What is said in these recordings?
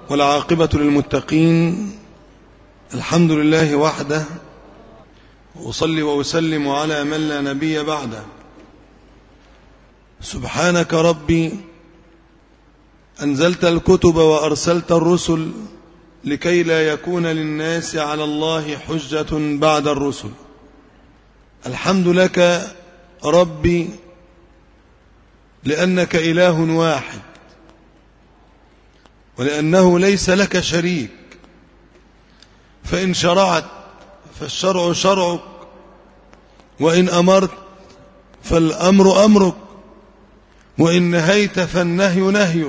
والعاقبة للمتقين الحمد لله وحده أصلي وأسلم على من لا نبي بعده سبحانك ربي أنزلت الكتب وأرسلت الرسل لكي لا يكون للناس على الله حجة بعد الرسل الحمد لك ربي لأنك إله واحد ولأنه ليس لك شريك فإن شرعت فالشرع شرعك وإن أمرت فالأمر أمرك وإن نهيت فالنهي نهيك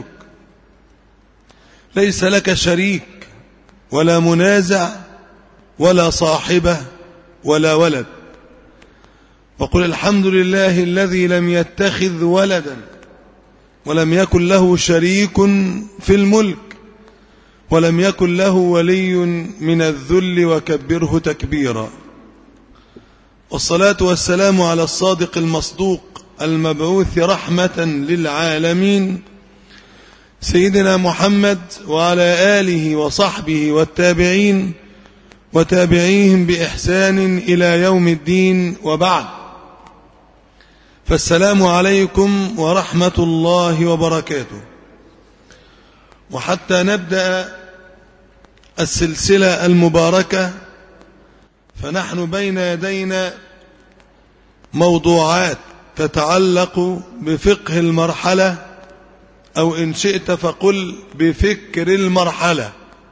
ليس لك شريك ولا منازع ولا صاحبة ولا ولد وقل الحمد لله الذي لم يتخذ ولدا ولم يكن له شريك في الملك ولم يكن له ولي من الذل وكبره تكبيرا والصلاة والسلام على الصادق المصدوق المبعوث رحمة للعالمين سيدنا محمد وعلى آله وصحبه والتابعين وتابعيهم بإحسان إلى يوم الدين وبعد فالسلام عليكم ورحمة الله وبركاته وحتى نبدأ السلسلة المباركة فنحن بين يدينا موضوعات تتعلق بفقه المرحلة أو إن شئت فقل بفكر المرحلة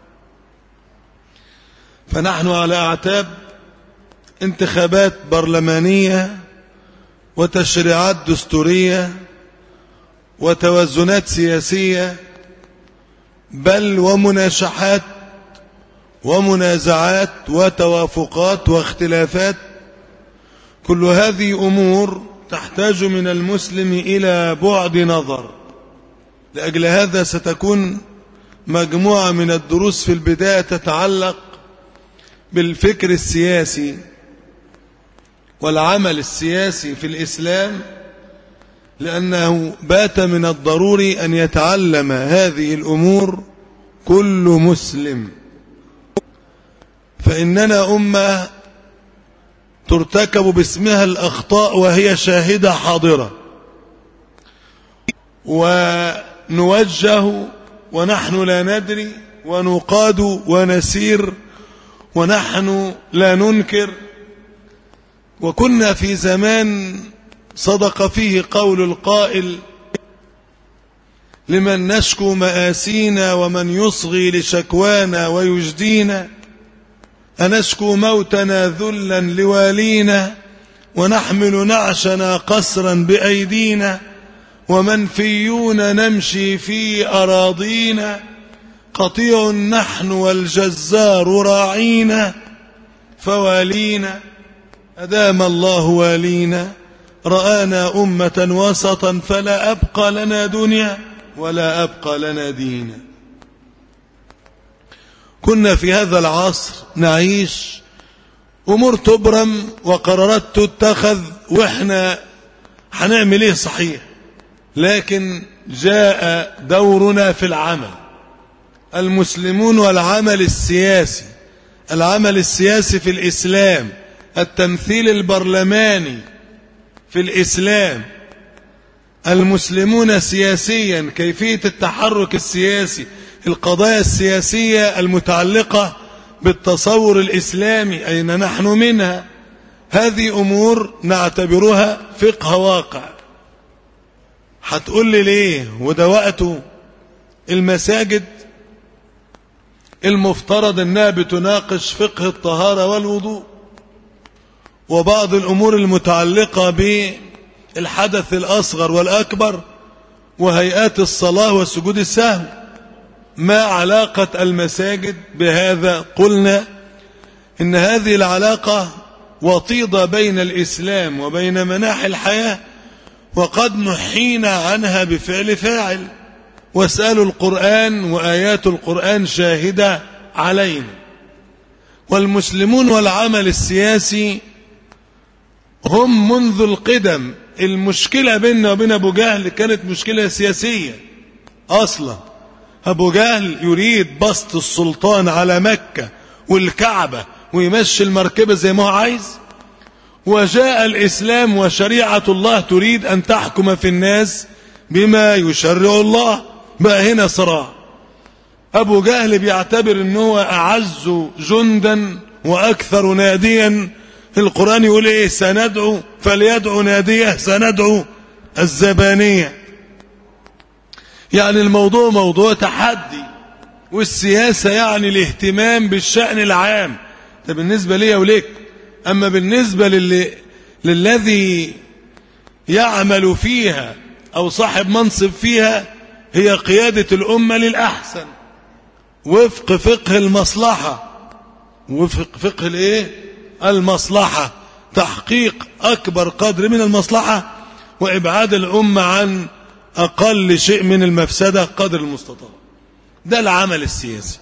فنحن على أعتاب انتخابات برلمانية وتشريعات دستورية وتوازنات سياسية بل ومناشحات ومنازعات وتوافقات واختلافات كل هذه أمور تحتاج من المسلم إلى بعد نظر لأجل هذا ستكون مجموعة من الدروس في البداية تتعلق بالفكر السياسي والعمل السياسي في الإسلام لأنه بات من الضروري أن يتعلم هذه الأمور كل مسلم فإننا أمة ترتكب باسمها الأخطاء وهي شاهدة حاضرة ونوجه ونحن لا ندري ونقاد ونسير ونحن لا ننكر وكنا في زمان صدق فيه قول القائل لمن نشكو مآسينا ومن يصغي لشكوانا ويجدينا أنشكو موتنا ذلا لوالينا ونحمل نعشنا قسرا بأيدينا ومنفيون نمشي في أراضينا قطيع نحن والجزار راعينا فوالينا أدام الله والينا رآنا أمة وسطا فلا أبقى لنا دنيا ولا أبقى لنا دينا كنا في هذا العصر نعيش أمور تبرم وقرارات تتخذ وإحنا هنعمل إيه صحيح لكن جاء دورنا في العمل المسلمون والعمل السياسي العمل السياسي في الإسلام التمثيل البرلماني في الإسلام المسلمون سياسيا كيفية التحرك السياسي القضايا السياسية المتعلقة بالتصور الإسلامي أين نحن منها هذه أمور نعتبرها فقه واقع هتقول لي ليه وده وقته المساجد المفترض انها بتناقش فقه الطهارة والوضوء وبعض الامور المتعلقة بالحدث الاصغر والاكبر وهيئات الصلاة وسجود السهو ما علاقة المساجد بهذا قلنا ان هذه العلاقة وطيدة بين الاسلام وبين مناحي الحياة وقد نحينا عنها بفعل فاعل واسألوا القرآن وآيات القرآن شاهدة علينا والمسلمون والعمل السياسي هم منذ القدم المشكلة بيننا وبين أبو جهل كانت مشكلة سياسية أصلا أبو جهل يريد بسط السلطان على مكة والكعبة ويمشي المركبة زي ما هو عايز وجاء الإسلام وشريعة الله تريد أن تحكم في الناس بما يشرع الله بقى هنا صراع أبو جهل بيعتبر أنه أعز جندا وأكثر ناديا القرآن يقول إيه سندعو فليدعو ناديه سندعو الزبانية يعني الموضوع موضوع تحدي والسياسة يعني الاهتمام بالشأن العام ده بالنسبة لي وليك أما بالنسبة للي للذي يعمل فيها أو صاحب منصب فيها هي قيادة الأمة للأحسن وفق فقه المصلحة وفق فقه الايه المصلحة تحقيق أكبر قدر من المصلحة وإبعاد الأمة عن أقل شيء من المفسدة قدر المستطاع ده العمل السياسي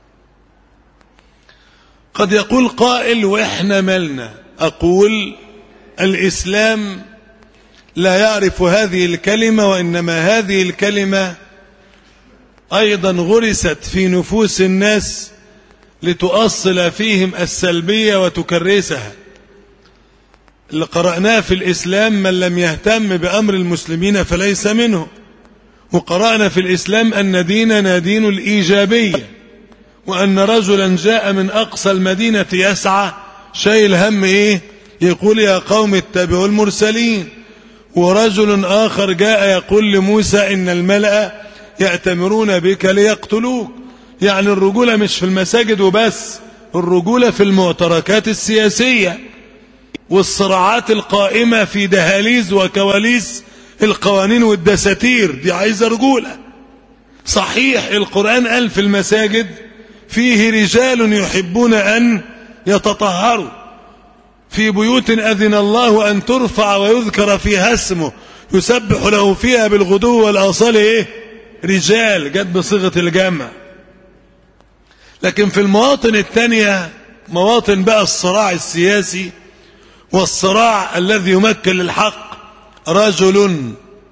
قد يقول قائل وإحنا ملنا أقول الإسلام لا يعرف هذه الكلمة وإنما هذه الكلمة أيضا غرست في نفوس الناس لتؤصل فيهم السلبية وتكرسها اللي قرأناه في الإسلام من لم يهتم بأمر المسلمين فليس منه وقرأنا في الإسلام أن ديننا دين الإيجابية وأن رجلا جاء من أقصى المدينة يسعى شايل هم إيه يقول يا قوم اتبعوا المرسلين ورجل آخر جاء يقول لموسى إن الملأ يأتمرون بك ليقتلوك يعني الرجولة مش في المساجد وبس الرجولة في المعتركات السياسية والصراعات القائمة في دهاليز وكواليس القوانين والدساتير دي عايزة رجولة صحيح القرآن قال في المساجد فيه رجال يحبون أن يتطهروا في بيوت أذن الله أن ترفع ويذكر فيها اسمه يسبح له فيها بالغدو والآصال إيه رجال جت بصيغة الجمع لكن في المواطن الثانية مواطن بقى الصراع السياسي والصراع الذي يمكن للحق رجل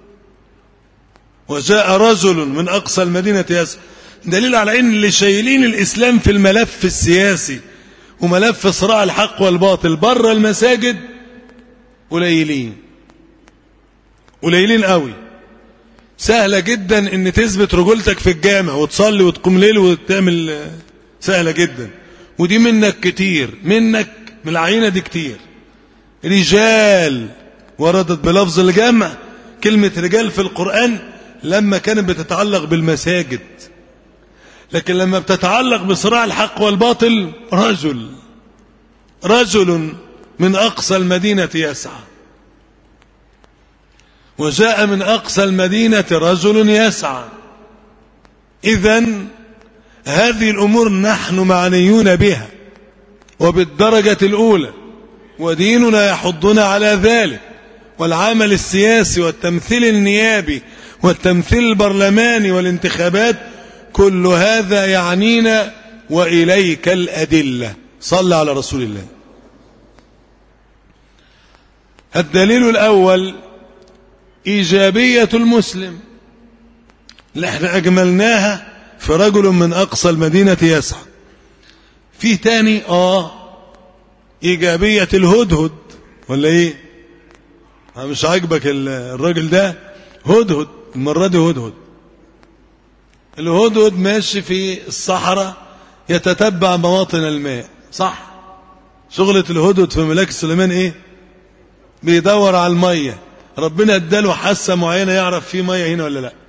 وجاء رجل من أقصى المدينة يسعى دليل على أن اللي شايلين الإسلام في الملف السياسي وملف صراع الحق والباطل بره المساجد قليلين قليلين قوي سهلة جدا ان تثبت رجولتك في الجامع وتصلي وتقوم ليل وتعمل سهلة جدا ودي منك كتير منك من العينة دي كتير رجال وردت بلفظ الجمع كلمة رجال في القرآن لما كانت بتتعلق بالمساجد لكن لما بتتعلق بصراع الحق والباطل رجل رجل من أقصى المدينة يسعى وجاء من أقصى المدينة رجل يسعى إذا هذه الأمور نحن معنيون بها وبالدرجة الأولى وديننا يحضنا على ذلك والعمل السياسي والتمثيل النيابي والتمثيل البرلماني والانتخابات كل هذا يعنينا وإليك الأدلة صلى على رسول الله الدليل الأول إيجابية المسلم اللي احنا أجملناها في رجل من أقصى المدينة يسعى في تاني آه إيجابية الهدهد ولا إيه مش عاجبك الراجل ده هدهد المرة دي هدهد الهدهد ماشي في الصحراء يتتبع مواطن الماء صح شغلة الهدهد في ملاك سليمان ايه بيدور على المية ربنا اداله حاسة معينة يعرف في مية هنا ولا لا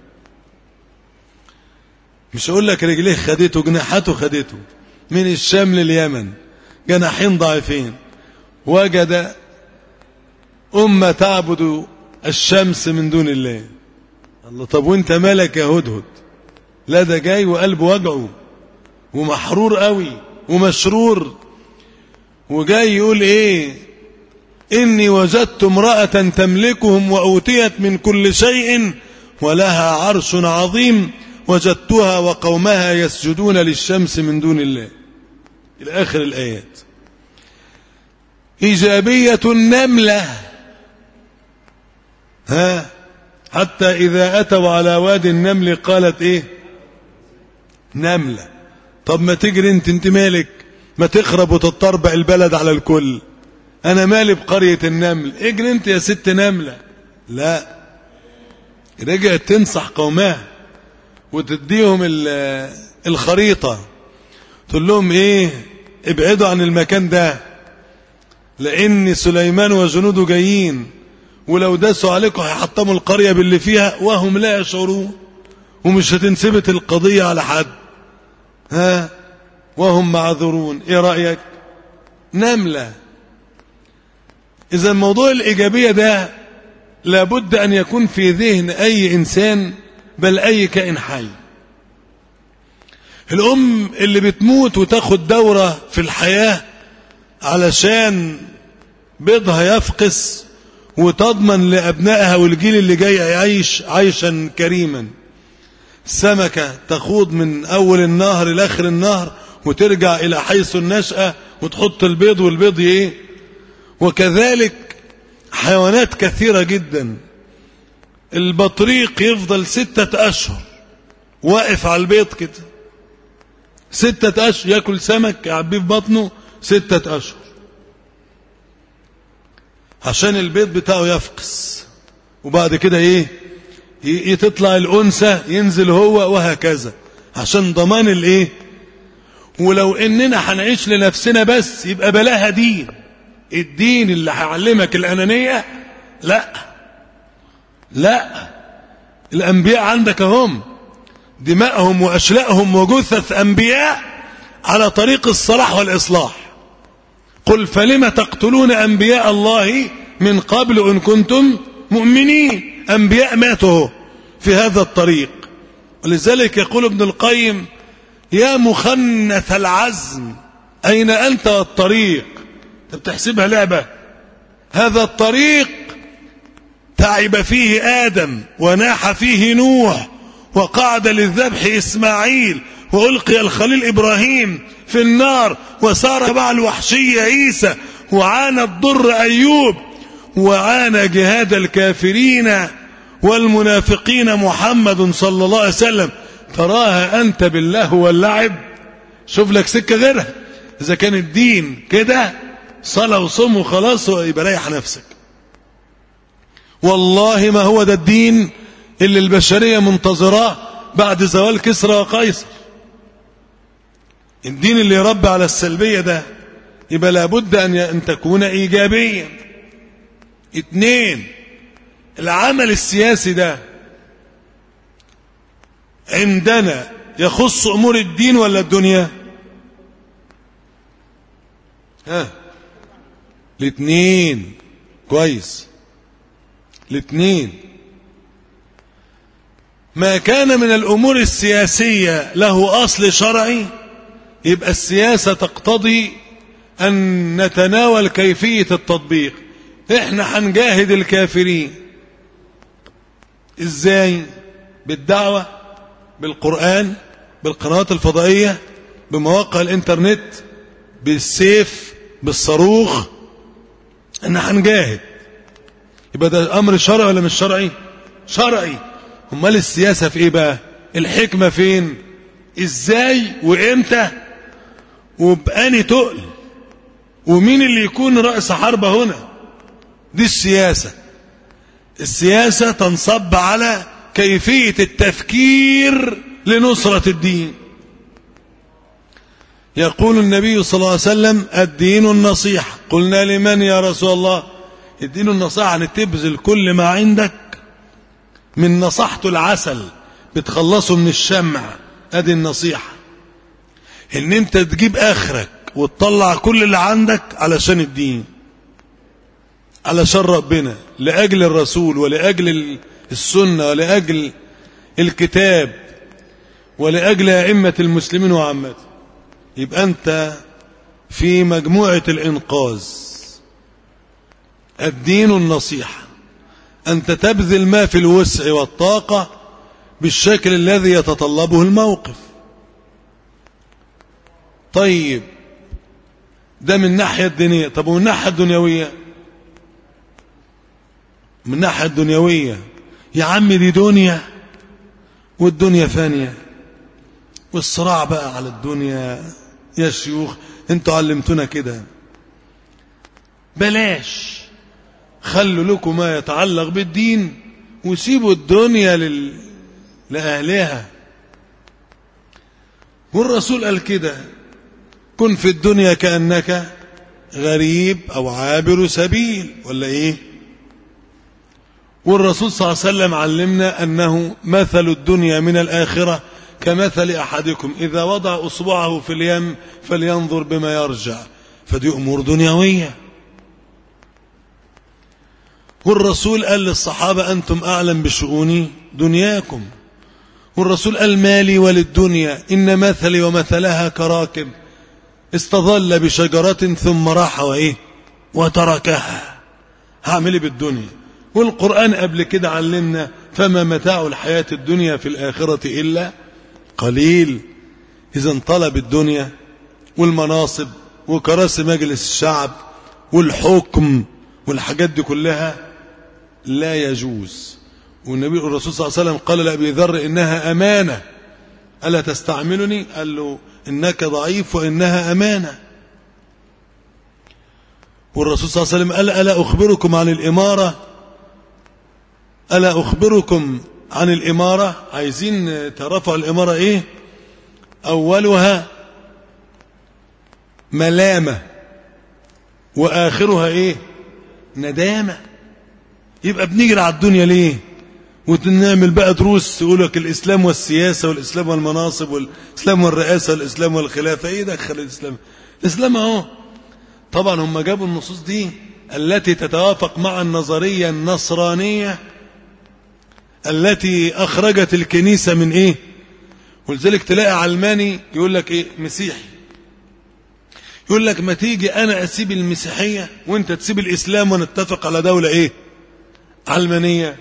مش اقول لك رجليه خدته جناحاته خدته من الشام لليمن جناحين ضعيفين وجد أمة تعبد الشمس من دون الله الله طب وانت مالك يا هدهد لا ده جاي وقلبه وجعه ومحرور قوي ومشرور وجاي يقول ايه إني وجدت امرأة تملكهم وأوتيت من كل شيء ولها عرش عظيم وجدتها وقومها يسجدون للشمس من دون الله إلى آخر الآيات إيجابية النملة ها حتى إذا أتوا على وادي النمل قالت إيه نملة طب ما تجري انت انت مالك ما تخرب وتتطربع البلد على الكل انا مالي بقرية النمل اجري انت يا ست نملة لا رجعت تنصح قومها وتديهم الخريطة تقول لهم ايه ابعدوا عن المكان ده لان سليمان وجنوده جايين ولو داسوا عليكم هيحطموا القرية باللي فيها وهم لا يشعرون ومش هتنثبت القضية على حد ها وهم معذورون ايه رأيك نملة اذا الموضوع الايجابية ده لابد ان يكون في ذهن اي انسان بل اي كائن حي الام اللي بتموت وتاخد دورة في الحياة علشان بيضها يفقس وتضمن لأبنائها والجيل اللي جاي يعيش عيشا كريما سمكة تخوض من أول النهر إلى آخر النهر وترجع إلى حيث النشأة وتحط البيض والبيض إيه وكذلك حيوانات كثيرة جدا البطريق يفضل ستة أشهر واقف على البيض كده ستة أشهر يأكل سمك يعبيه في بطنه ستة أشهر عشان البيض بتاعه يفقس وبعد كده ايه تطلع الأنثى ينزل هو وهكذا عشان ضمان الايه ولو اننا هنعيش لنفسنا بس يبقى بلاها دين الدين اللي هيعلمك الأنانية لا لا الأنبياء عندك هم دماءهم وأشلاءهم وجثث أنبياء على طريق الصلاح والإصلاح قل فلم تقتلون أنبياء الله من قبل إن كنتم مؤمنين أنبياء ماتوا في هذا الطريق ولذلك يقول ابن القيم يا مخنث العزم أين أنت والطريق أنت بتحسبها لعبة هذا الطريق تعب فيه آدم وناح فيه نوح وقعد للذبح إسماعيل وألقي الخليل إبراهيم في النار وسار مع الوحشي عيسى وعانى الضر أيوب وعانى جهاد الكافرين والمنافقين محمد صلى الله عليه وسلم تراها أنت بالله واللعب شوف لك سكة غيرها إذا كان الدين كده صلاة وصوم وخلاص يبقى ريح نفسك والله ما هو ده الدين اللي البشرية منتظراه بعد زوال كسرى وقيصر الدين اللي يربى على السلبية ده يبقى لابد أن أن تكون إيجابيا اتنين العمل السياسي ده عندنا يخص أمور الدين ولا الدنيا ها الاثنين كويس الاثنين ما كان من الأمور السياسية له أصل شرعي يبقى السياسة تقتضي أن نتناول كيفية التطبيق احنا هنجاهد الكافرين ازاي بالدعوة بالقرآن بالقنوات الفضائية بمواقع الانترنت بالسيف بالصاروخ احنا هنجاهد يبقى ده امر شرعي ولا مش شرعي شرعي امال السياسة في ايه بقى الحكمة فين ازاي وامتى وبأني تقل ومين اللي يكون رأس حربة هنا دي السياسة السياسة تنصب على كيفية التفكير لنصرة الدين يقول النبي صلى الله عليه وسلم الدين النصيحة قلنا لمن يا رسول الله الدين النصيحة أن تبذل كل ما عندك من نصحته العسل بتخلصه من الشمع ادي النصيحة ان انت تجيب اخرك وتطلع كل اللي عندك علشان الدين علشان ربنا لأجل الرسول ولأجل السنة ولأجل الكتاب ولأجل أئمة المسلمين وعامته يبقى أنت في مجموعة الإنقاذ الدين النصيحة أنت تبذل ما في الوسع والطاقة بالشكل الذي يتطلبه الموقف طيب ده من الناحية الدينية طب ومن الناحية الدنيوية من الناحية الدنيوية يا عم دي دنيا والدنيا فانية والصراع بقى على الدنيا يا شيوخ انتوا علمتونا كده بلاش خلوا لكم ما يتعلق بالدين وسيبوا الدنيا لل... لأهلها والرسول قال كده كن في الدنيا كأنك غريب أو عابر سبيل ولا إيه والرسول صلى الله عليه وسلم علمنا أنه مثل الدنيا من الآخرة كمثل أحدكم إذا وضع أصبعه في اليم فلينظر بما يرجع فدي أمور دنيوية والرسول قال للصحابة أنتم أعلم بشؤون دنياكم والرسول قال مالي وللدنيا إن مثلي ومثلها كراكب استظل بشجرة ثم راح وإيه وتركها هعمل بالدنيا والقرآن قبل كده علمنا فما متاع الحياة الدنيا في الآخرة إلا قليل إذا طلب الدنيا والمناصب وكراسي مجلس الشعب والحكم والحاجات دي كلها لا يجوز والنبي الرسول صلى الله عليه وسلم قال لأبي ذر إنها أمانة ألا تستعملني قال له إنك ضعيف وإنها أمانة والرسول صلى الله عليه وسلم قال ألا أخبركم عن الإمارة ألا أخبركم عن الإمارة عايزين تعرفوا الإمارة إيه أولها ملامة وآخرها إيه ندامة يبقى بنجري على الدنيا ليه ونعمل بقى دروس يقول لك الإسلام والسياسة والإسلام والمناصب والإسلام والرئاسة والإسلام والخلافة إيه دخل الإسلام الإسلام أهو طبعا هم جابوا النصوص دي التي تتوافق مع النظرية النصرانية التي أخرجت الكنيسة من إيه ولذلك تلاقي علماني يقول لك إيه مسيحي يقول لك ما تيجي أنا أسيب المسيحية وأنت تسيب الإسلام ونتفق على دولة إيه علمانية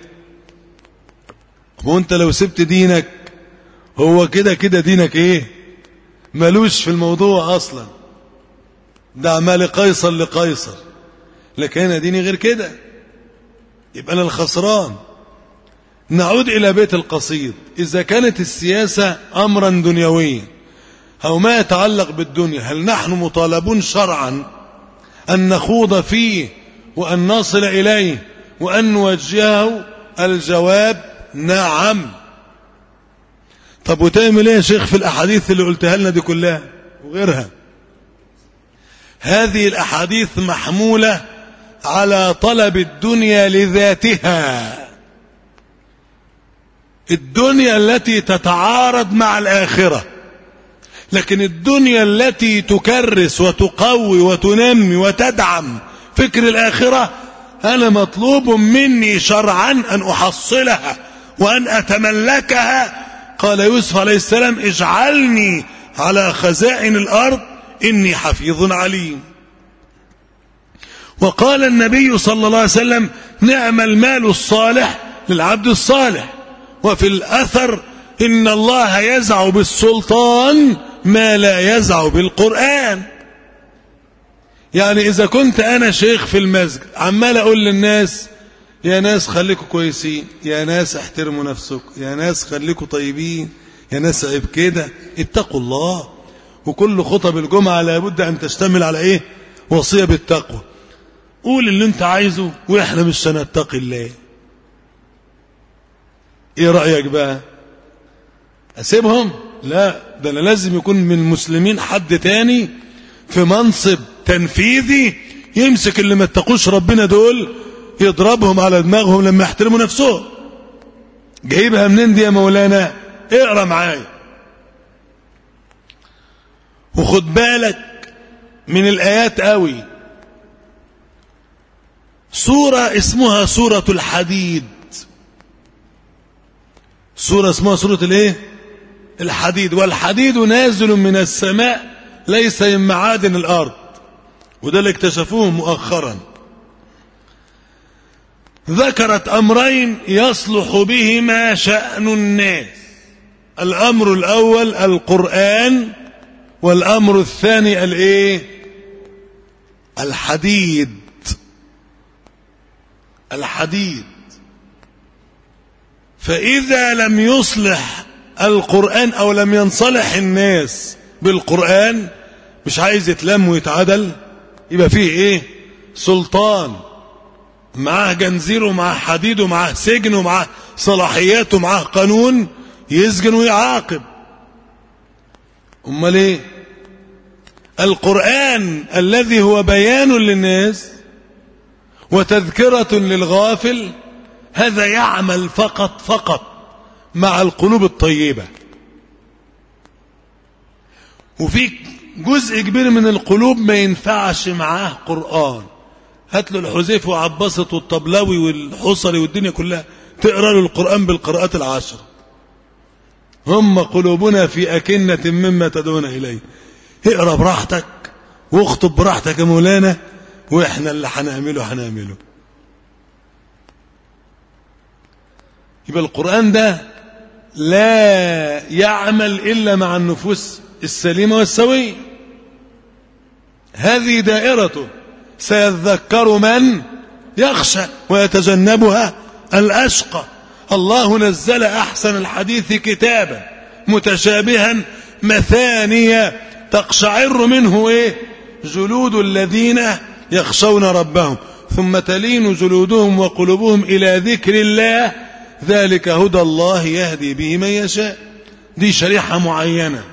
وأنت لو سبت دينك هو كده كده دينك إيه ملوش في الموضوع أصلا ده عمال قيصر لقيصر لكن أنا ديني غير كده يبقى أنا الخسران نعود إلى بيت القصيد إذا كانت السياسة أمرا دنيويا أو ما يتعلق بالدنيا هل نحن مطالبون شرعا أن نخوض فيه وأن نصل إليه وأن نوجهه الجواب نعم طب وتعمل ايه يا شيخ في الأحاديث اللي قلتها لنا دي كلها وغيرها هذه الأحاديث محمولة على طلب الدنيا لذاتها الدنيا التي تتعارض مع الآخرة لكن الدنيا التي تكرس وتقوي وتنمي وتدعم فكر الآخرة أنا مطلوب مني شرعا أن أحصلها وأن أتملكها قال يوسف عليه السلام اجعلني على خزائن الأرض إني حفيظ عليم وقال النبي صلى الله عليه وسلم نعم المال الصالح للعبد الصالح وفي الأثر إن الله يزع بالسلطان ما لا يزع بالقرآن يعني إذا كنت أنا شيخ في المسجد عمال أقول للناس يا ناس خليكم كويسين يا ناس احترموا نفسكم يا ناس خليكم طيبين يا ناس عيب كده اتقوا الله وكل خطب الجمعة لابد أن تشتمل على إيه وصية بالتقوى قول اللي انت عايزه واحنا مش هنتقي الله ايه رأيك بقى اسيبهم لا ده انا لازم يكون من المسلمين حد تاني في منصب تنفيذي يمسك اللي ما اتقوش ربنا دول يضربهم على دماغهم لما يحترموا نفسهم جايبها منين دي يا مولانا اقرا معايا وخد بالك من الايات قوي سورة اسمها سورة الحديد سورة اسمها سورة الايه الحديد والحديد نازل من السماء ليس من معادن الارض وده اللي اكتشفوه مؤخرا ذكرت امرين يصلح بهما شأن الناس الامر الاول القرآن والامر الثاني الايه الحديد الحديد فإذا لم يصلح القرآن أو لم ينصلح الناس بالقرآن مش عايز يتلم ويتعدل يبقى فيه ايه سلطان معاه جنزير ومعاه حديد ومعاه سجن ومعاه صلاحيات ومعاه قانون يسجن ويعاقب امال ايه القرآن الذي هو بيان للناس وتذكرة للغافل هذا يعمل فقط فقط مع القلوب الطيبة وفي جزء كبير من القلوب ما ينفعش معاه قرآن هات له الحذيف وعباسط والطبلاوي والحصري والدنيا كلها تقرا له القرآن بالقراءات العشر هم قلوبنا في أكنة مما تدعون إليه اقرا براحتك واخطب براحتك يا مولانا واحنا اللي هنعمله هنعمله يبقى القرآن ده لا يعمل إلا مع النفوس السليمة والسوية هذه دائرته سيذكر من يخشى ويتجنبها الأشقى الله نزل أحسن الحديث كتابا متشابها مثانية تقشعر منه إيه جلود الذين يخشون ربهم ثم تلين جلودهم وقلوبهم إلى ذكر الله ذلك هدى الله يهدي به من يشاء دي شريحة معينة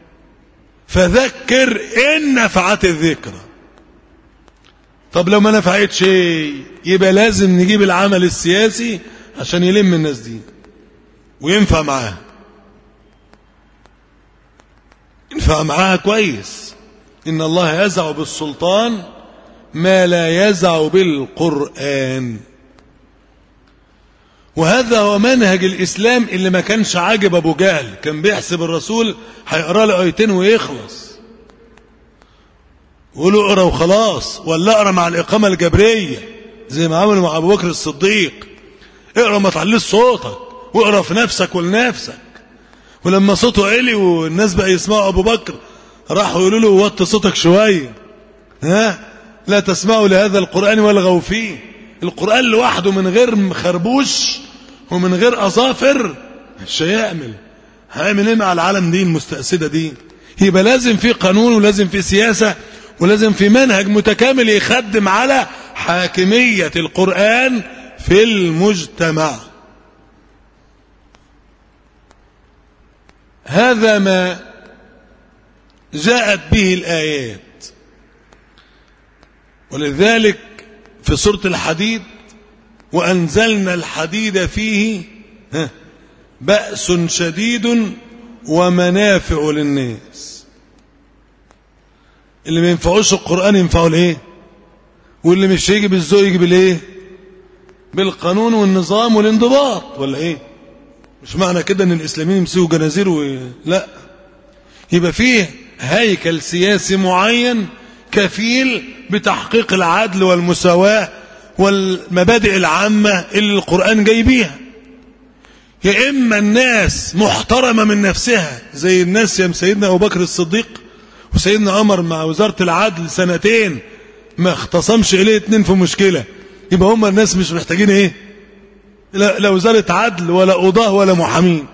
فذكر إن نفعت الذكرى طب لو ما نفعت شيء يبقى لازم نجيب العمل السياسي عشان يلم الناس دي وينفع معاها ينفع معاها كويس إن الله يزع بالسلطان ما لا يزع بالقرآن وهذا هو منهج الإسلام اللي ما كانش عاجب أبو جهل كان بيحسب الرسول هيقرا له آيتين ويخلص يقولوا اقرا وخلاص ولا اقرا مع الإقامة الجبرية زي ما عملوا مع أبو بكر الصديق اقرا ما تعليش صوتك واقرا في نفسك ولنفسك ولما صوته عالي والناس بقى يسمعوا أبو بكر راحوا يقولوا له وطي صوتك شوية ها لا تسمعوا لهذا القرآن والغوا فيه القرآن لوحده من غير خربوش ومن غير أظافر مش هيعمل هيعمل ايه مع العالم دي المستأسدة دي يبقى لازم في قانون ولازم في سياسة ولازم في منهج متكامل يخدم على حاكمية القرآن في المجتمع هذا ما جاءت به الآيات ولذلك في سورة الحديد وأنزلنا الحديد فيه بأس شديد ومنافع للناس اللي ما ينفعوش القرآن ينفعوا الايه واللي مش يجي بالذوق يجي بالايه بالقانون والنظام والانضباط ولا ايه مش معنى كده ان الاسلاميين يمسكوا جنازير و... لا يبقى فيه هيكل سياسي معين كفيل بتحقيق العدل والمساواة والمبادئ العامة اللي القرآن جاي بيها يا إما الناس محترمة من نفسها زي الناس يا سيدنا أبو بكر الصديق وسيدنا عمر مع وزارة العدل سنتين ما اختصمش إليه اتنين في مشكلة يبقى هم الناس مش محتاجين ايه لا, لا وزارة عدل ولا قضاة ولا محامين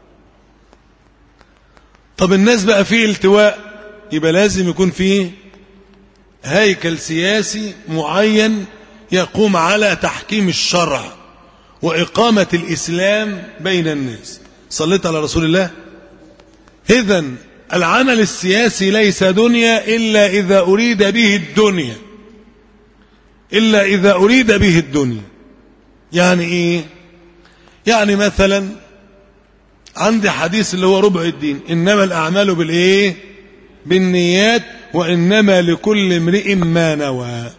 طب الناس بقى فيه التواء يبقى لازم يكون فيه هيكل سياسي معين يقوم على تحكيم الشرع وإقامة الإسلام بين الناس صليت على رسول الله إذا العمل السياسي ليس دنيا إلا إذا أريد به الدنيا إلا إذا أريد به الدنيا يعني إيه يعني مثلا عندي حديث اللي هو ربع الدين إنما الأعمال بالإيه بالنيات وإنما لكل امرئ ما نوى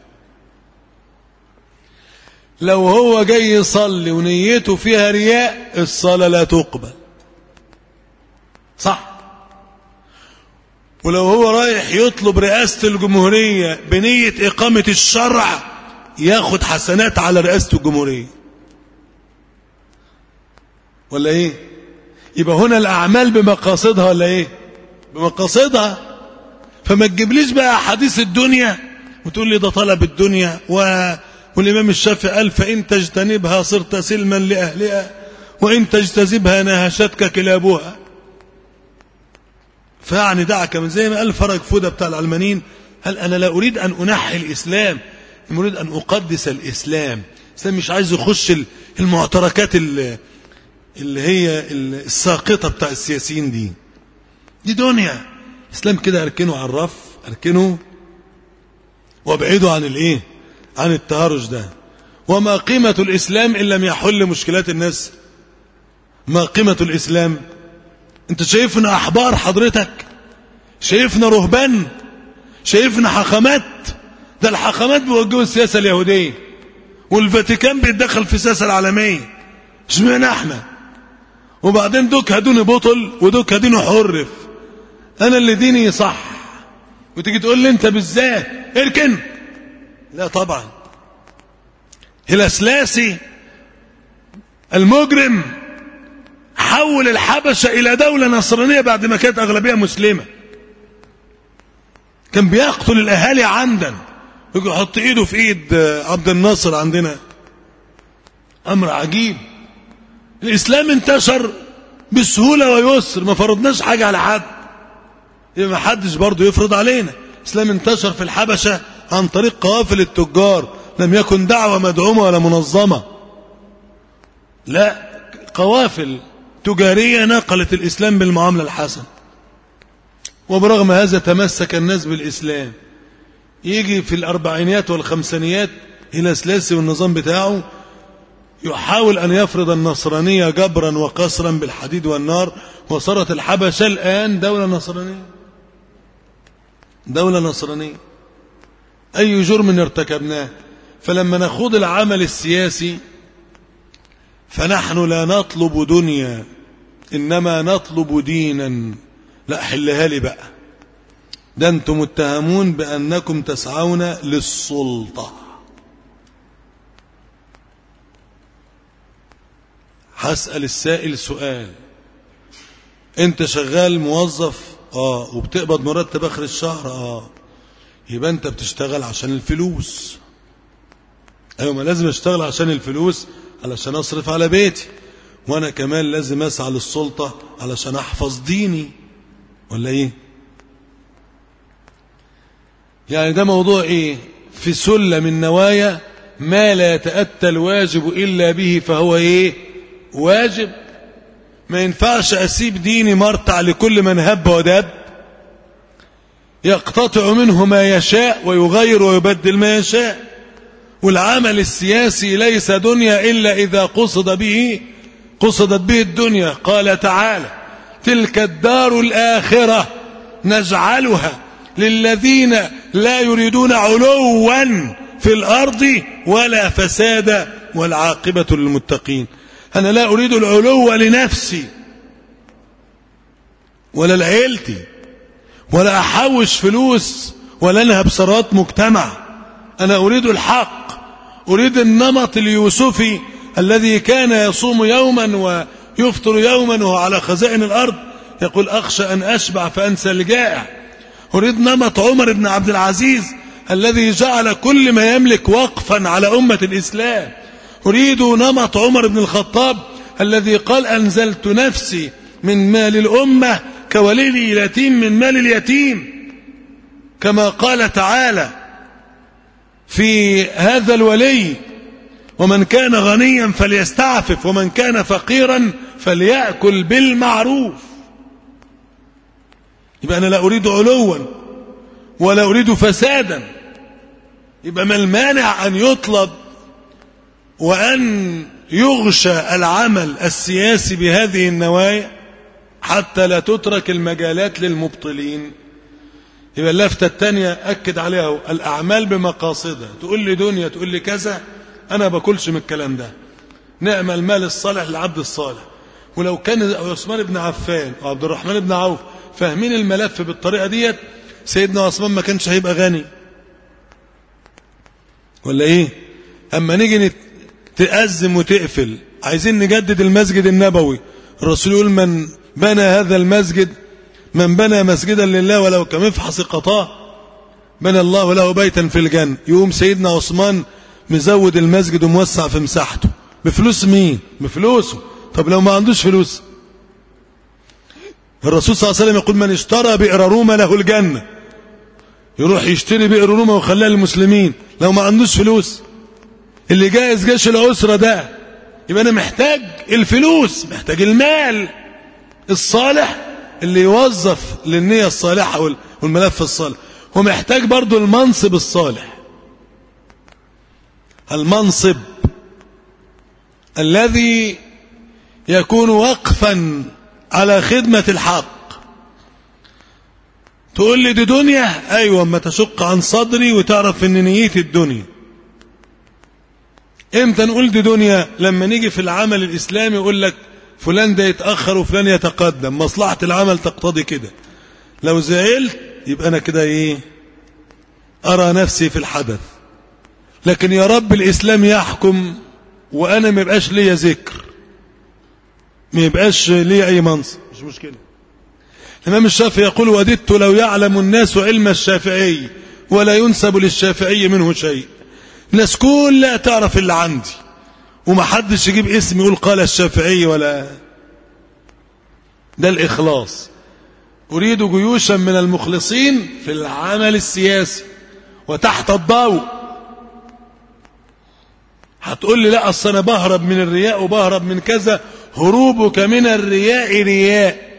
لو هو جاي يصلي ونيته فيها رياء الصلاة لا تقبل صح ولو هو رايح يطلب رئاسة الجمهورية بنية إقامة الشرع ياخد حسنات على رئاسة الجمهورية ولا ايه يبقى هنا الأعمال بمقاصدها ولا ايه بمقاصدها فما تجيبليش بقى حديث الدنيا وتقول لي ده طلب الدنيا و... والإمام الشافعي قال فإن تجتنبها صرت سلما لأهلها وإن تجتذبها نهشتك كلابها فيعني دعك من زي ما قال فرج فودة بتاع العلمانيين هل أنا لا أريد أن أنحي الإسلام أنا أريد أن أقدس الإسلام الإسلام مش عايز يخش المعتركات اللي, اللي هي الساقطة بتاع السياسيين دي دي دنيا الإسلام كده أركنه على الرف أركنه وابعده عن الإيه عن التهرج ده وما قيمة الإسلام إن لم يحل مشكلات الناس ما قيمة الإسلام انت شايفنا أحبار حضرتك شايفنا رهبان شايفنا حاخامات ده الحاخامات بيوجهوا السياسة اليهودية والفاتيكان بيتدخل في السياسة العالمية اشمعنى احنا وبعدين دوك هدوني بطل ودوك هدوني حرف انا اللي ديني صح وتيجي تقول لي انت بالذات اركن لا طبعا الاسلاسي المجرم حول الحبشة إلى دولة نصرانية بعد ما كانت أغلبية مسلمة كان بيقتل الأهالي عمدا يجي يحط إيده في إيد عبد الناصر عندنا أمر عجيب الإسلام انتشر بسهولة ويسر ما فرضناش حاجة على حد يبقى ما حدش برضه يفرض علينا الإسلام انتشر في الحبشة عن طريق قوافل التجار لم يكن دعوة مدعومة ولا منظمة لا قوافل تجارية نقلت الإسلام بالمعاملة الحسنة وبرغم هذا تمسك الناس بالإسلام يجي في الأربعينيات والخمسينيات إلى سلاسي والنظام بتاعه يحاول أن يفرض النصرانية جبرا وقصرا بالحديد والنار وصارت الحبشة الآن دولة نصرانية دولة نصرانية أي جرم ارتكبناه فلما نخوض العمل السياسي فنحن لا نطلب دنيا إنما نطلب دينا لا حلها لي بقى ده أنتم متهمون بأنكم تسعون للسلطة هسأل السائل سؤال انت شغال موظف اه وبتقبض مرتب اخر الشهر اه يبقى انت بتشتغل عشان الفلوس ايوه ما لازم اشتغل عشان الفلوس علشان اصرف على بيتي وانا كمان لازم اسعى للسلطة علشان احفظ ديني ولا ايه يعني ده موضوع ايه في سلة من نوايا ما لا يتأتى الواجب إلا به فهو ايه واجب ما ينفعش أسيب ديني مرتع لكل من هب ودب يقتطع منه ما يشاء ويغير ويبدل ما يشاء والعمل السياسي ليس دنيا إلا إذا قصد به قصدت به الدنيا قال تعالى تلك الدار الآخرة نجعلها للذين لا يريدون علوا في الأرض ولا فسادا والعاقبة للمتقين أنا لا أريد العلو لنفسي ولا لعيلتي ولا أحوش فلوس ولا أنهب ثروات مجتمع أنا أريد الحق أريد النمط اليوسفي الذي كان يصوم يوما ويفطر يوما وهو على خزائن الأرض يقول أخشى أن أشبع فأنسى الجائع أريد نمط عمر بن عبد العزيز الذي جعل كل ما يملك وقفا على أمة الإسلام أريد نمط عمر بن الخطاب الذي قال أنزلت نفسي من مال الأمة كولي اليتيم من مال اليتيم كما قال تعالى في هذا الولي ومن كان غنيا فليستعفف ومن كان فقيرا فليأكل بالمعروف يبقى أنا لا أريد علوا ولا أريد فسادا يبقى ما المانع أن يطلب وأن يغشى العمل السياسي بهذه النوايا حتى لا تترك المجالات للمبطلين يبقى اللفتة الثانية أكد عليها الأعمال بمقاصدها تقول لي دنيا تقول لي كذا أنا باكلش من الكلام ده نعم المال الصالح للعبد الصالح ولو كان عثمان بن عفان وعبد الرحمن بن عوف فاهمين الملف بالطريقة ديت سيدنا عثمان ما كانش هيبقى غني ولا ايه اما نيجي تأزم وتقفل عايزين نجدد المسجد النبوي الرسول يقول من بنى هذا المسجد من بنى مسجدا لله ولو كمفحص قطاه بنى الله له بيتا في الجنة يقوم سيدنا عثمان مزود المسجد وموسع في مساحته بفلوس مين بفلوسه طب لو ما عندوش فلوس الرسول صلى الله عليه وسلم يقول من اشترى بئر روما له الجنة يروح يشتري بئر روما ويخليها للمسلمين لو ما عندوش فلوس اللي جاهز جيش الأسرة ده يبقى أنا محتاج الفلوس محتاج المال الصالح اللي يوظف للنية الصالحة والملف الصالح ومحتاج برضو المنصب الصالح المنصب الذي يكون وقفا على خدمة الحق تقول لي دي دنيا ايوه اما تشق عن صدري وتعرف ان نيتي الدنيا امتى نقول دي دنيا لما نيجي في العمل الاسلامي يقول لك فلان ده يتاخر وفلان يتقدم مصلحه العمل تقتضي كده لو زعلت يبقى انا كده ايه ارى نفسي في الحدث لكن يا رب الاسلام يحكم وانا ما يبقاش ليا ذكر ما يبقاش ليا اي منصب مش مشكله الامام الشافعي يقول وددت لو يعلم الناس علم الشافعي ولا ينسب للشافعي منه شيء الناس كلها تعرف اللي عندي وما حدش يجيب اسم يقول قال الشافعي ولا ده الإخلاص أريد جيوشا من المخلصين في العمل السياسي وتحت الضوء هتقول لي لا أصل أنا بهرب من الرياء وبهرب من كذا هروبك من الرياء رياء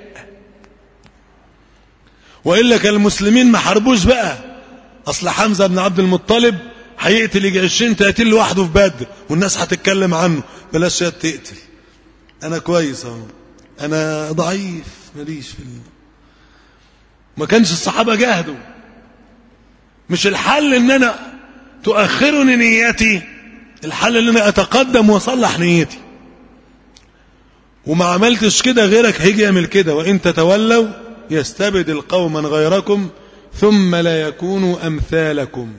وإلا كان المسلمين ما حاربوش بقى أصل حمزة بن عبد المطلب هيقتل يجي 20 30 لوحده في بدر والناس هتتكلم عنه بلاش يا تقتل انا كويس اهو انا ضعيف ماليش في ال... ما كانش الصحابه جاهدوا مش الحل ان انا تؤخرني نيتي الحل ان انا اتقدم واصلح نيتي وما عملتش كده غيرك هيجي يعمل كده وان تتولوا يستبدل قوما غيركم ثم لا يكونوا امثالكم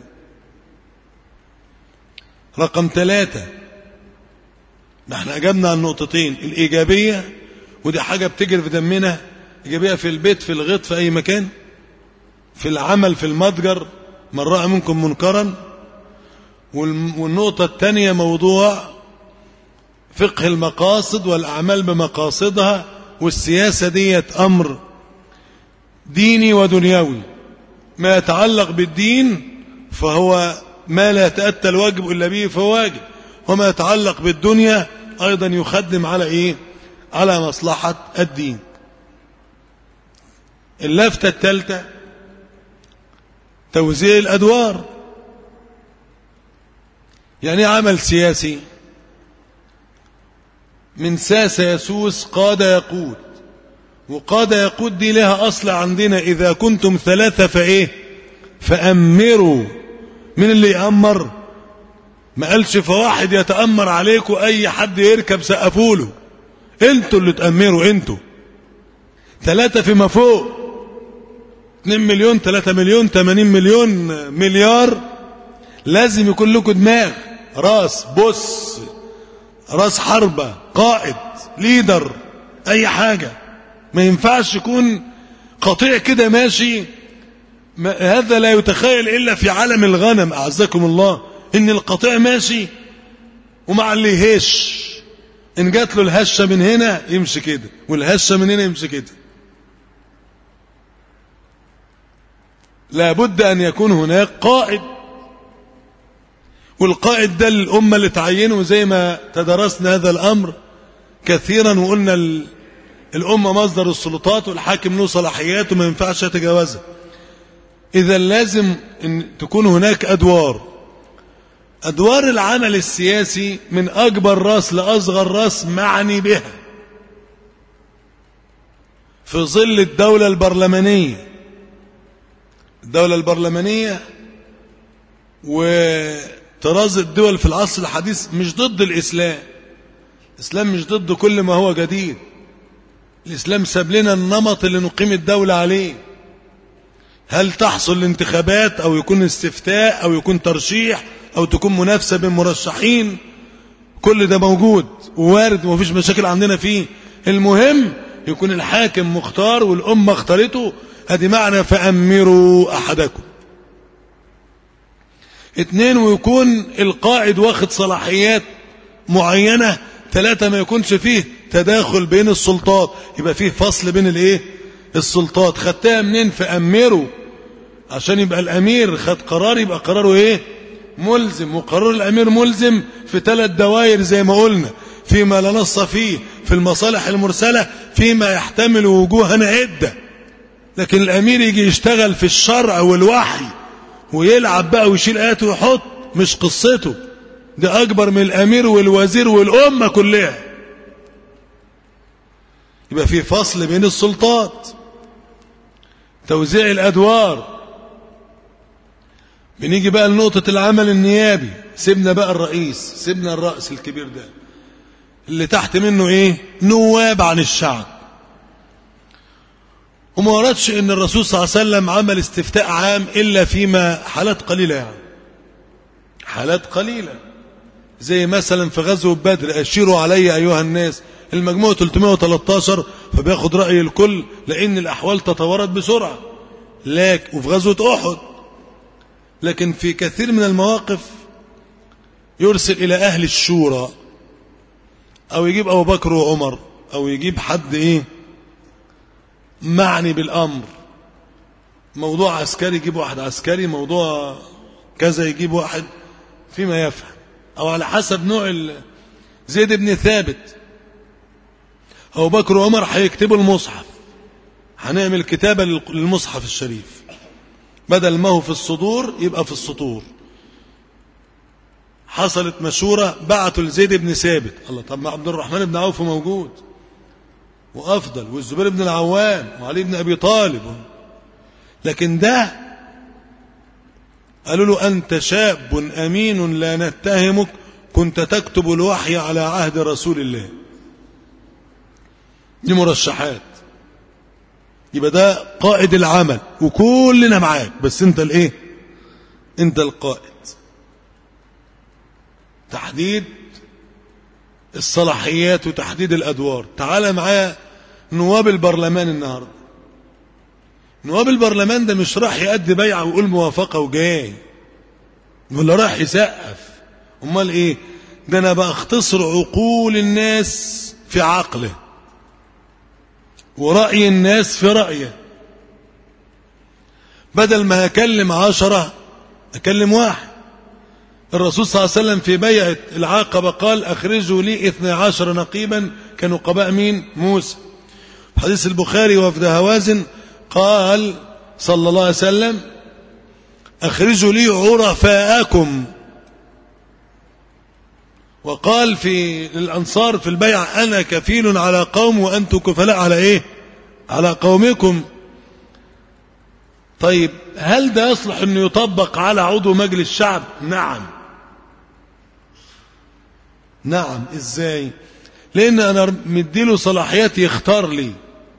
رقم ثلاثة احنا أجبنا عن نقطتين الإيجابية ودي حاجة بتجري في دمنا إيجابية في البيت في الغيط في أي مكان في العمل في المتجر من رأى منكم منكرا والنقطة الثانية موضوع فقه المقاصد والأعمال بمقاصدها والسياسة ديت أمر ديني ودنيوي ما يتعلق بالدين فهو ما لا يتأتى الواجب إلا به فهو واجب وما يتعلق بالدنيا أيضا يخدم على إيه على مصلحة الدين اللفتة الثالثة توزيع الأدوار يعني عمل سياسي من ساس يسوس قاد يقود وقاد يقود دي لها أصل عندنا إذا كنتم ثلاثة فإيه فأمروا من اللي يأمر ما قالش فواحد يتأمر عليكم أي حد يركب سقفوله انتوا اللي تأمروا انتوا ثلاثة فيما فوق 2 مليون 3 مليون 80 مليون مليار لازم يكون لكم دماغ راس بص راس حربة قائد ليدر اي حاجة ما ينفعش يكون قطيع كده ماشي هذا لا يتخيل إلا في عالم الغنم أعزكم الله إن القطيع ماشي ومع اللي يهش إن جات له الهشة من هنا يمشي كده والهشة من هنا يمشي كده لابد أن يكون هناك قائد والقائد ده الأمة اللي تعينه زي ما تدرسنا هذا الأمر كثيرا وقلنا الأمة مصدر السلطات والحاكم له صلاحيات وما ينفعش يتجاوزها إذا لازم أن تكون هناك أدوار أدوار العمل السياسي من أكبر راس لأصغر راس معني بها في ظل الدولة البرلمانية الدولة البرلمانية وطراز الدول في العصر الحديث مش ضد الإسلام الإسلام مش ضد كل ما هو جديد الإسلام ساب لنا النمط اللي نقيم الدولة عليه هل تحصل الانتخابات أو يكون استفتاء أو يكون ترشيح أو تكون منافسة بين مرشحين كل ده موجود ووارد ومفيش مشاكل عندنا فيه المهم يكون الحاكم مختار والأمة اختارته هذه معنى فأمروا أحدكم اتنين ويكون القائد واخد صلاحيات معينة ثلاثة ما يكونش فيه تداخل بين السلطات يبقى فيه فصل بين الايه السلطات خدتها منين فأمره عشان يبقى الأمير خد قرار يبقى قراره إيه ملزم وقرار الأمير ملزم في ثلاث دوائر زي ما قلنا فيما لا نص فيه في المصالح المرسلة فيما يحتمل وجوها عدة لكن الأمير يجي يشتغل في الشرع والوحي ويلعب بقى ويشيل آيات ويحط مش قصته ده أكبر من الأمير والوزير والأمة كلها يبقى في فصل بين السلطات توزيع الأدوار بنيجي بقى لنقطة العمل النيابي سيبنا بقى الرئيس سيبنا الرأس الكبير ده اللي تحت منه ايه نواب عن الشعب وما وردش ان الرسول صلى الله عليه وسلم عمل استفتاء عام الا فيما حالات قليلة يعني حالات قليلة زي مثلا في غزوة بدر اشيروا علي ايها الناس المجموع 313 فبياخد رأي الكل لان الاحوال تطورت بسرعة لكن وفي غزوة احد لكن في كثير من المواقف يرسل الى اهل الشورى او يجيب ابو بكر وعمر او يجيب حد ايه معني بالامر موضوع عسكري يجيب واحد عسكري موضوع كذا يجيب واحد فيما يفهم او على حسب نوع زيد بن ثابت ابو بكر وعمر هيكتبوا المصحف هنعمل كتابة للمصحف الشريف بدل ما هو في الصدور يبقى في السطور حصلت مشورة بعتوا لزيد بن ثابت الله طب ما عبد الرحمن بن عوف موجود وأفضل والزبير بن العوام وعلي بن أبي طالب لكن ده قالوا له أنت شاب أمين لا نتهمك كنت تكتب الوحي على عهد رسول الله دي مرشحات يبقى ده قائد العمل وكلنا معاك بس انت الايه انت القائد تحديد الصلاحيات وتحديد الأدوار تعال معايا نواب البرلمان النهاردة نواب البرلمان ده مش راح يأدي بيعة ويقول موافقة وجاي ولا راح يسقف امال ايه ده انا بختصر عقول الناس في عقله ورأي الناس في رأيه بدل ما هكلم عشرة أكلم واحد الرسول صلى الله عليه وسلم في بيعة العاقبة قال أخرجوا لي اثنى عشر نقيبا كانوا قباء مين موسى حديث البخاري وفد هوازن قال صلى الله عليه وسلم أخرجوا لي عرفاءكم وقال في للأنصار في البيع أنا كفيل على قوم وأنتم كفلاء على إيه على قومكم طيب هل ده يصلح أنه يطبق على عضو مجلس الشعب نعم نعم ازاي لان انا مديله صلاحيات يختار لي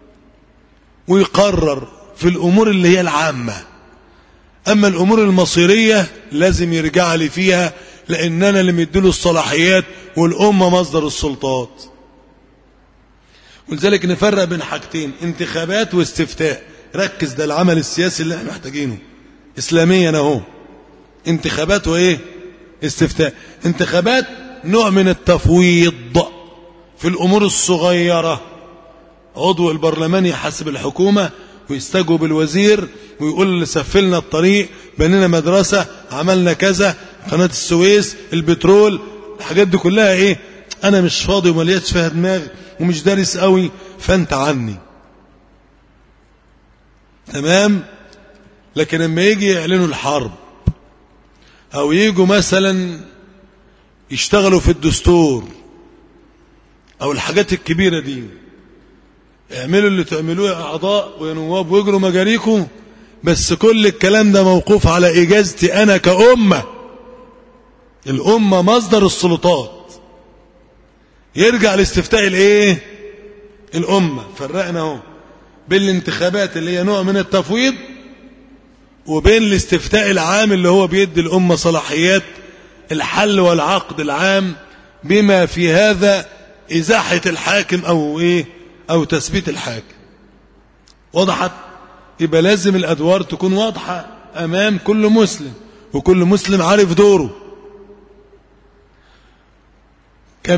ويقرر في الامور اللي هي العامة اما الامور المصيرية لازم يرجع لي فيها لان انا اللي مديله الصلاحيات والامة مصدر السلطات ولذلك نفرق بين حاجتين انتخابات واستفتاء ركز ده العمل السياسي اللي احنا محتاجينه اسلاميا اهو انتخابات وايه استفتاء انتخابات نوع من التفويض في الأمور الصغيرة عضو البرلمان يحاسب الحكومة ويستجوب الوزير ويقول اللي سفلنا الطريق بنينا مدرسة عملنا كذا قناة السويس البترول الحاجات دي كلها ايه انا مش فاضي ومليتش فيها دماغي ومش دارس قوي فانت عني تمام لكن لما يجي يعلنوا الحرب او يجوا مثلا يشتغلوا في الدستور او الحاجات الكبيرة دي اعملوا اللي تعملوه يا اعضاء ويا نواب واجروا مجاريكم بس كل الكلام ده موقوف على اجازتي انا كأمة الامة مصدر السلطات يرجع لاستفتاء الايه الامة فرقنا اهو بين الانتخابات اللي هي نوع من التفويض وبين الاستفتاء العام اللي هو بيدي الامة صلاحيات الحل والعقد العام بما في هذا إزاحة الحاكم أو إيه أو تثبيت الحاكم وضحت يبقى لازم الأدوار تكون واضحة أمام كل مسلم وكل مسلم عارف دوره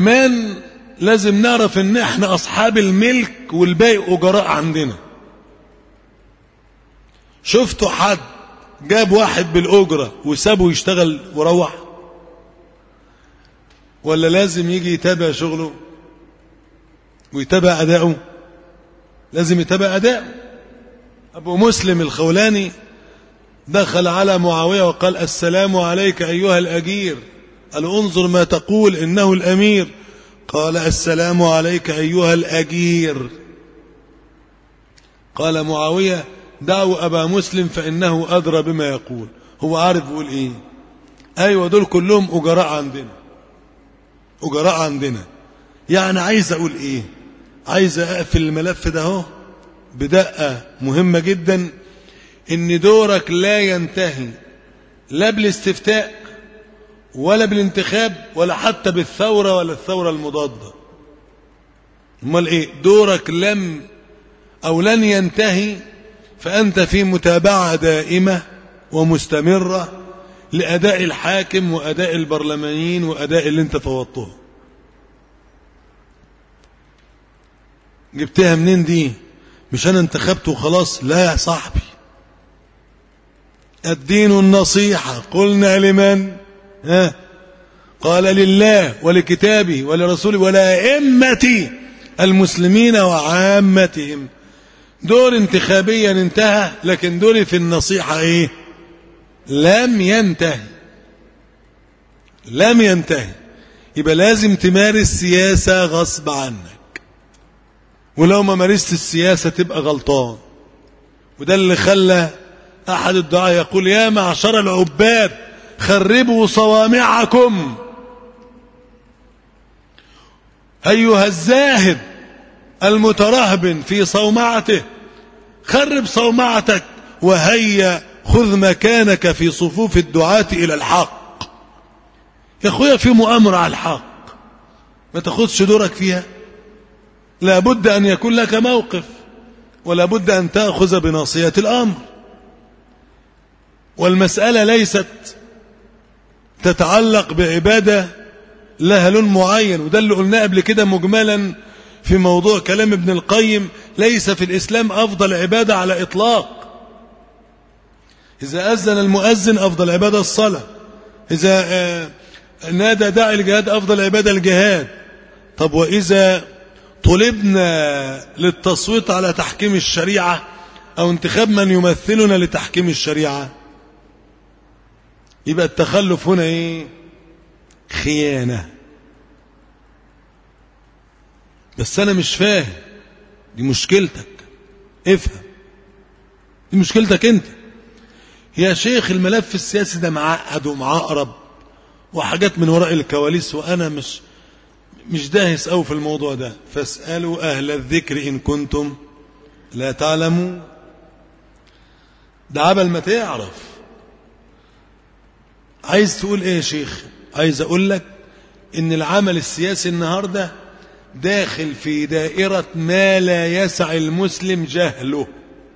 كمان لازم نعرف ان احنا اصحاب الملك والباقي اجراء عندنا شفتوا حد جاب واحد بالأجرة وسابه يشتغل وروح ولا لازم يجي يتابع شغله ويتابع أداؤه لازم يتابع أداؤه أبو مسلم الخولاني دخل على معاوية وقال السلام عليك أيها الأجير قال انظر ما تقول إنه الأمير قال السلام عليك أيها الأجير قال معاوية دعوا أبا مسلم فإنه أدرى بما يقول هو عارف يقول إيه أيوة دول كلهم أجراء عندنا أجراء عندنا يعني عايز أقول إيه عايز أقفل الملف ده اهو بدقة مهمة جدا إن دورك لا ينتهي لا بالاستفتاء ولا بالانتخاب ولا حتى بالثورة ولا الثورة المضادة امال ايه دورك لم او لن ينتهي فانت في متابعة دائمة ومستمرة لأداء الحاكم وأداء البرلمانيين وأداء اللي انت فوضته جبتها منين دي مش انا انتخبت وخلاص لا يا صاحبي الدين النصيحة قلنا لمن ها قال لله ولكتابه ولرسوله ولأئمة المسلمين وعامتهم دور انتخابيا انتهى لكن دوري في النصيحة ايه لم ينتهي لم ينتهي يبقى لازم تمارس سياسة غصب عنك ولو ما مارست السياسة تبقى غلطان وده اللي خلى أحد الدعاء يقول يا معشر العباد خربوا صوامعكم أيها الزاهد المترهبن في صومعته خرب صومعتك وهيا خذ مكانك في صفوف الدعاة إلى الحق يا أخويا في مؤامرة على الحق ما تاخدش دورك فيها لابد أن يكون لك موقف ولا بد أن تأخذ بناصية الأمر والمسألة ليست تتعلق بعبادة لها لون معين وده اللي قلناه قبل كده مجملا في موضوع كلام ابن القيم ليس في الإسلام أفضل عبادة على إطلاق إذا أذن المؤذن أفضل عبادة الصلاة إذا نادى داعي الجهاد أفضل عبادة الجهاد طب وإذا طلبنا للتصويت على تحكيم الشريعة أو انتخاب من يمثلنا لتحكيم الشريعة يبقى التخلف هنا إيه خيانة بس أنا مش فاهم دي مشكلتك افهم دي مشكلتك أنت يا شيخ الملف السياسي ده معقد ومعقرب وحاجات من وراء الكواليس وأنا مش مش داهس أوي في الموضوع ده فاسألوا أهل الذكر إن كنتم لا تعلموا ده عبل ما تعرف عايز تقول ايه يا شيخ عايز اقول لك ان العمل السياسي النهاردة داخل في دائرة ما لا يسع المسلم جهله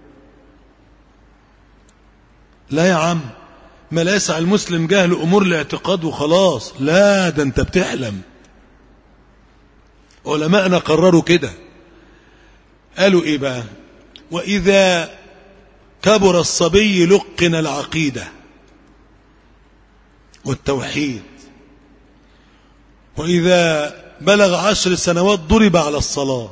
لا يا عم ما لا يسع المسلم جهل امور الاعتقاد وخلاص لا ده انت بتحلم علماءنا قرروا كده قالوا ايه بقى واذا كبر الصبي لقن العقيده والتوحيد وإذا بلغ عشر سنوات ضرب على الصلاة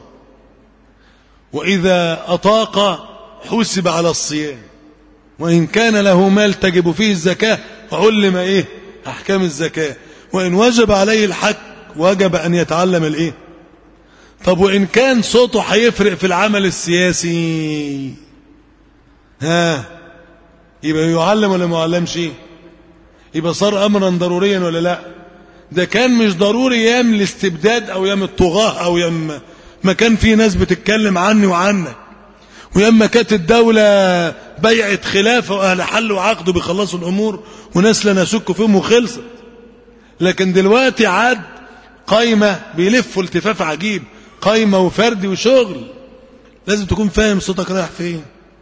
وإذا أطاق حسب على الصيام وإن كان له مال تجب فيه الزكاة علم إيه أحكام الزكاة وإن وجب عليه الحج وجب أن يتعلم الإيه طب وإن كان صوته هيفرق في العمل السياسي ها يبقى يعلم ولا ما يعلمش يبقى صار امرا ضروريا ولا لا ده كان مش ضروري ايام الاستبداد او ايام الطغاة او ايام ما كان في ناس بتتكلم عني وعنك وياما ما كانت الدولة بيعت خلافة واهل حل وعقد بيخلصوا الامور وناس لا نشك فيهم وخلصت لكن دلوقتي عاد قايمة بيلفوا التفاف عجيب قايمة وفردي وشغل لازم تكون فاهم صوتك رايح فين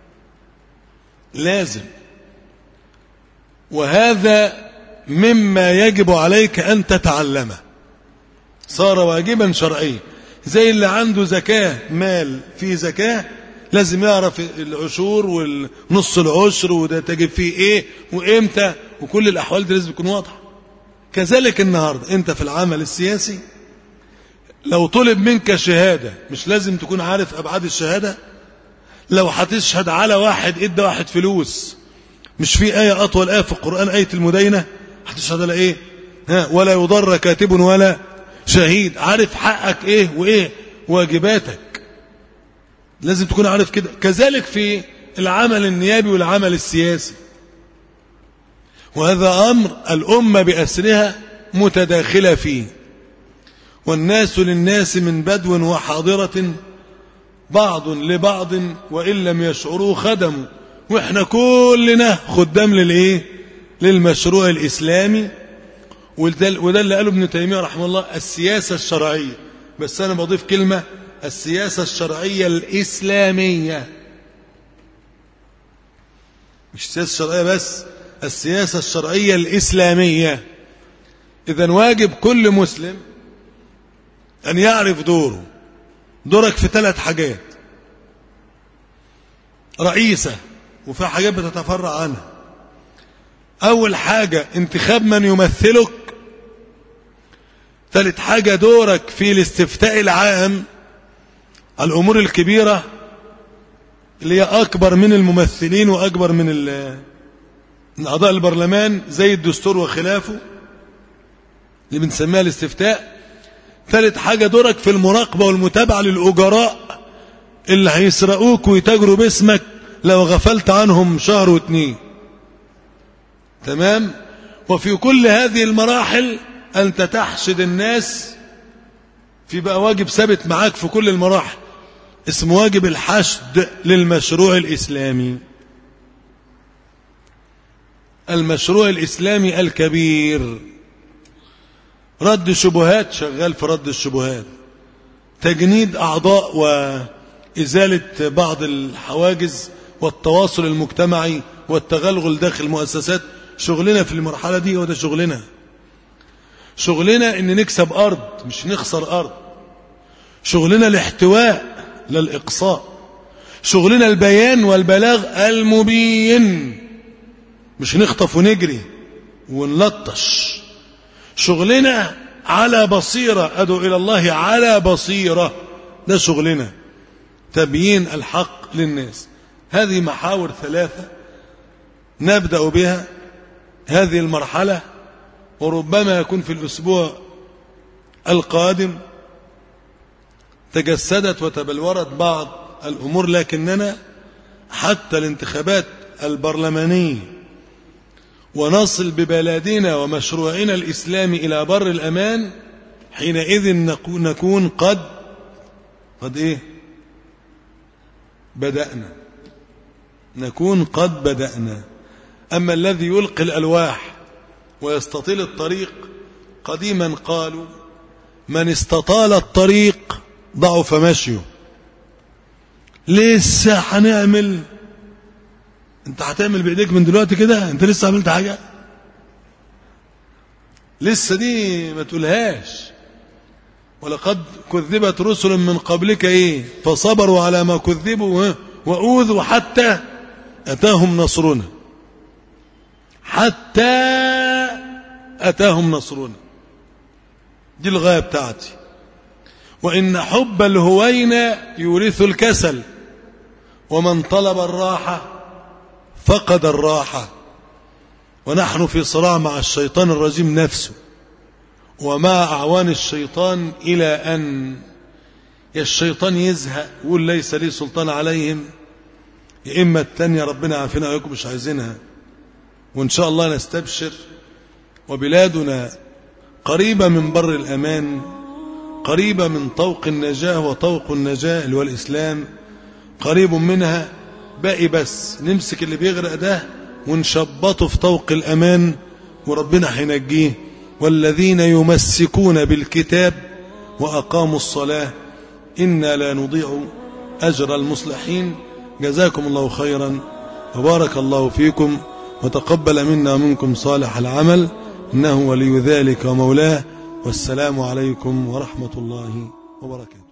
لازم وهذا مما يجب عليك أن تتعلمه صار واجبا شرعيا زي اللي عنده زكاة مال فيه زكاة لازم يعرف العشور ونص العشر وده تجيب فيه ايه وامتى وكل الاحوال دي لازم تكون واضحه كذلك النهارده انت في العمل السياسي لو طلب منك شهاده مش لازم تكون عارف ابعاد الشهاده لو هتشهد على واحد ادى واحد فلوس مش في آية أطول آية في القرآن آية المدينة هتشهد على إيه ها ولا يضر كاتب ولا شهيد عارف حقك إيه وإيه واجباتك لازم تكون عارف كده كذلك في العمل النيابي والعمل السياسي وهذا أمر الأمة بأسرها متداخلة فيه والناس للناس من بدو وحاضرة بعض لبعض وإن لم يشعروا خدموا وإحنا كلنا خدام للإيه للمشروع الإسلامي وده, وده اللي قاله ابن تيمية رحمه الله السياسة الشرعية بس أنا بضيف كلمة السياسة الشرعية الإسلامية مش السياسة الشرعية بس السياسة الشرعية الإسلامية إذا واجب كل مسلم أن يعرف دوره دورك في ثلاث حاجات رئيسة وفي حاجات بتتفرع عنها أول حاجة انتخاب من يمثلك ثالث حاجة دورك في الاستفتاء العام على الأمور الكبيرة اللي هي أكبر من الممثلين وأكبر من, من أعضاء البرلمان زي الدستور وخلافه اللي بنسميها الاستفتاء ثالث حاجة دورك في المراقبة والمتابعة للأجراء اللي هيسرقوك ويتاجروا باسمك لو غفلت عنهم شهر واتنين تمام وفي كل هذه المراحل أنت تحشد الناس في بقى واجب ثابت معاك في كل المراحل اسمه واجب الحشد للمشروع الإسلامي المشروع الإسلامي الكبير رد شبهات شغال في رد الشبهات تجنيد أعضاء وإزالة بعض الحواجز والتواصل المجتمعي والتغلغل داخل المؤسسات شغلنا في المرحلة دي وده شغلنا شغلنا ان نكسب أرض مش نخسر أرض شغلنا الاحتواء للإقصاء شغلنا البيان والبلاغ المبين مش نخطف ونجري ونلطش شغلنا على بصيرة أدعو إلى الله على بصيرة ده شغلنا تبيين الحق للناس هذه محاور ثلاثة نبدأ بها هذه المرحلة وربما يكون في الأسبوع القادم تجسدت وتبلورت بعض الأمور لكننا حتى الانتخابات البرلمانية ونصل ببلدنا ومشروعنا الإسلامي إلى بر الأمان حينئذ نكون قد قد إيه بدأنا نكون قد بدأنا أما الذي يلقي الألواح ويستطيل الطريق قديما قالوا من استطال الطريق ضعف مشيه لسه هنعمل انت هتعمل بايديك من دلوقتي كده انت لسه عملت حاجه لسه دي ما تقولهاش ولقد كذبت رسل من قبلك ايه فصبروا على ما كذبوا واوذوا حتى اتاهم نصرنا حتى اتاهم نصرنا دي الغايه بتاعتي وإن حب الهوين يورث الكسل ومن طلب الراحة فقد الراحة ونحن في صراع مع الشيطان الرجيم نفسه ومع أعوان الشيطان إلى أن يا الشيطان يزهق يقول ليس لي سلطان عليهم يا إما التانية ربنا عافينا وياكم مش عايزينها وإن شاء الله نستبشر وبلادنا قريبة من بر الأمان قريبة من طوق النجاة وطوق النجاة اللي هو الإسلام قريب منها باقي بس نمسك اللي بيغرق ده ونشبطه في طوق الأمان وربنا هينجيه والذين يمسكون بالكتاب وأقاموا الصلاة إنا لا نضيع أجر المصلحين جزاكم الله خيرا وبارك الله فيكم وتقبل منا منكم صالح العمل إنه ولي ذلك ومولاه والسلام عليكم ورحمة الله وبركاته